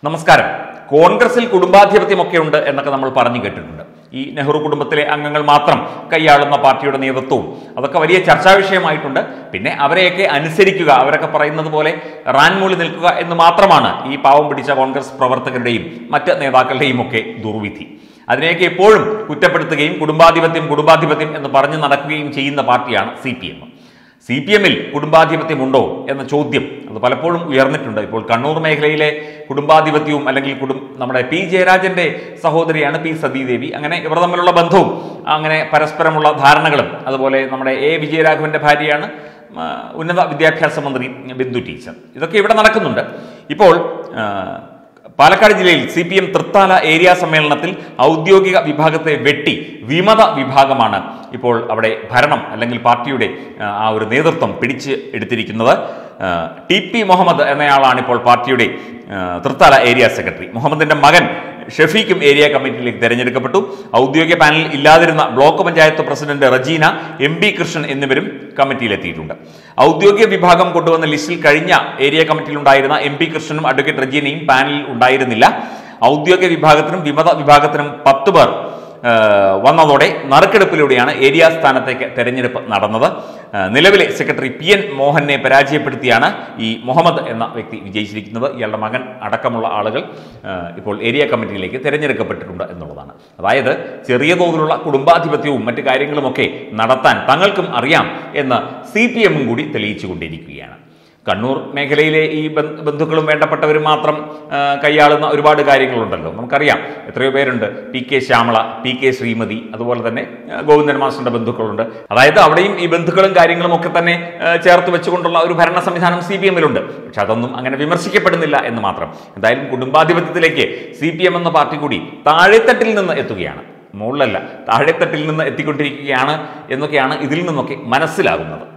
നമസ്കാരം കോൺഗ്രസിൽ കുടുംബാധിപത്യമൊക്കെ ഉണ്ട് എന്നൊക്കെ നമ്മൾ പറഞ്ഞു കേട്ടിട്ടുണ്ട് ഈ നെഹ്റു കുടുംബത്തിലെ അംഗങ്ങൾ മാത്രം കൈയാളുന്ന പാർട്ടിയുടെ നേതൃത്വവും അതൊക്കെ വലിയ ചർച്ചാ വിഷയമായിട്ടുണ്ട് പിന്നെ അവരെയൊക്കെ അനുസരിക്കുക അവരൊക്കെ പറയുന്നത് പോലെ റാൻമൂളി നിൽക്കുക എന്ന് മാത്രമാണ് ഈ പാവം പിടിച്ച കോൺഗ്രസ് പ്രവർത്തകരുടെയും മറ്റ് നേതാക്കളുടെയും ഒക്കെ ദുർവിധി അതിനെയൊക്കെ എപ്പോഴും കുറ്റപ്പെടുത്തുകയും കുടുംബാധിപത്യം കുടുംബാധിപത്യം എന്ന് പറഞ്ഞു നടക്കുകയും ചെയ്യുന്ന പാർട്ടിയാണ് C P M C P എമ്മിൽ കുടുംബാധിപത്യമുണ്ടോ എന്ന ചോദ്യം അത് പലപ്പോഴും ഉയർന്നിട്ടുണ്ട് ഇപ്പോൾ കണ്ണൂർ മേഖലയിലെ കുടുംബാധിപത്യവും അല്ലെങ്കിൽ കുടും നമ്മുടെ പി ജയരാജന്റെ സഹോദരിയാണ് പി സതീദേവി അങ്ങനെ ഇവർ തമ്മിലുള്ള ബന്ധവും അങ്ങനെ പരസ്പരമുള്ള ധാരണകളും അതുപോലെ നമ്മുടെ എ വിജയരാഘവന്റെ ഭാര്യയാണ് ആ, ഉന്നത വിദ്യാഭ്യാസ മന്ത്രി ബിന്ദു ടീച്ചർ ഇതൊക്കെ ഇവിടെ നടക്കുന്നുണ്ട് ഇപ്പോൾ ആ, പാലക്കാട് ജില്ലയിൽ C P M Thrithala area സമ്മേളനത്തിൽ ഔദ്യോഗിക വിഭാഗത്തെ വെട്ടി വിമത വിഭാഗമാണ് ഇപ്പോൾ അവിടെ ഭരണം അല്ലെങ്കിൽ പാർട്ടിയുടെ ആ, ആ ഒരു നേതൃത്വം പിടിച്ച് എടുത്തിരിക്കുന്നത് ആ, ടി പി മുഹമ്മദ് എന്നയാളാണ് ഇപ്പോൾ പാർട്ടിയുടെ ആ, തൃത്താല ഏരിയ സെക്രട്ടറി മുഹമ്മദിന്റെ മകൻ ഷഫീഖും ഏരിയ കമ്മിറ്റിയിലേക്ക് തെരഞ്ഞെടുക്കപ്പെട്ടു ഔദ്യോഗിക പാനലിൽ ഇല്ലാതിരുന്ന block panchayat president Rajeena M B Krishnan എന്നിവരും കമ്മിറ്റിയിലെത്തിയിട്ടുണ്ട് ഔദ്യോഗിക വിഭാഗം കൊണ്ടുവന്ന ലിസ്റ്റിൽ കഴിഞ്ഞ ഏരിയ കമ്മിറ്റിയിലുണ്ടായിരുന്ന എം പി കൃഷ്ണനും അഡ്വക്കേറ്റ് റജീനയും പാനലിൽ ഉണ്ടായിരുന്നില്ല ഔദ്യോഗിക വിഭാഗത്തിനും വിമത വിഭാഗത്തിനും പത്ത് പേർ ആ, വന്നതോടെ നറുക്കെടുപ്പിലൂടെയാണ് ഏരിയ സ്ഥാനത്തേക്ക് തെരഞ്ഞെടുപ്പ് നടന്നത് ആ, നിലവിലെ സെക്രട്ടറി പി എൻ മോഹനെ പരാജയപ്പെടുത്തിയാണ് ഈ മുഹമ്മദ് എന്ന വ്യക്തി വിജയിച്ചിരിക്കുന്നത് ഇയാളുടെ മകൻ അടക്കമുള്ള ആളുകൾ ആ, ഇപ്പോൾ ഏരിയ കമ്മിറ്റിയിലേക്ക് തിരഞ്ഞെടുക്കപ്പെട്ടിട്ടുണ്ട് എന്നുള്ളതാണ് അതായത് ചെറിയ തോതിലുള്ള കുടുംബാധിപത്യവും മറ്റു കാര്യങ്ങളുമൊക്കെ നടത്താൻ തങ്ങൾക്കും അറിയാം എന്ന് സി പി എമ്മും കൂടി തെളിയിച്ചുകൊണ്ടിരിക്കുകയാണ് കണ്ണൂർ മേഖലയിലെ ഈ ബന്ധ- ബന്ധുക്കളും വേണ്ടപ്പെട്ടവരും മാത്രം ആ, കൈയാളുന്ന ഒരുപാട് കാര്യങ്ങളുണ്ടല്ലോ നമുക്കറിയാം എത്രയോ പേരുണ്ട് P K Shyamala P K Sreemathi അതുപോലെ തന്നെ ആ, ഗോവിന്ദൻ മാസ്റ്ററുടെ ബന്ധുക്കളുണ്ട് അതായത് അവിടെയും ഈ ബന്ധുക്കളും കാര്യങ്ങളും ഒക്കെ തന്നെ ആ, ചേർത്ത് വെച്ചുകൊണ്ടുള്ള ഒരു ഭരണ സംവിധാനം സി പി എമ്മിലുണ്ട് പക്ഷെ അതൊന്നും അങ്ങനെ വിമർശിക്കപ്പെടുന്നില്ല എന്ന് മാത്രം എന്തായാലും കുടുംബാധിപത്യത്തിലേക്ക് സി പി എം എന്ന പാർട്ടി കൂടി താഴെത്തട്ടിൽ നിന്ന് എത്തുകയാണ് മുകളിലല്ല താഴെത്തട്ടിൽ നിന്ന് എത്തിക്കൊണ്ടിരിക്കുകയാണ് എന്നൊക്കെയാണ് ഇതിൽ നിന്നൊക്കെ മനസ്സിലാകുന്നത്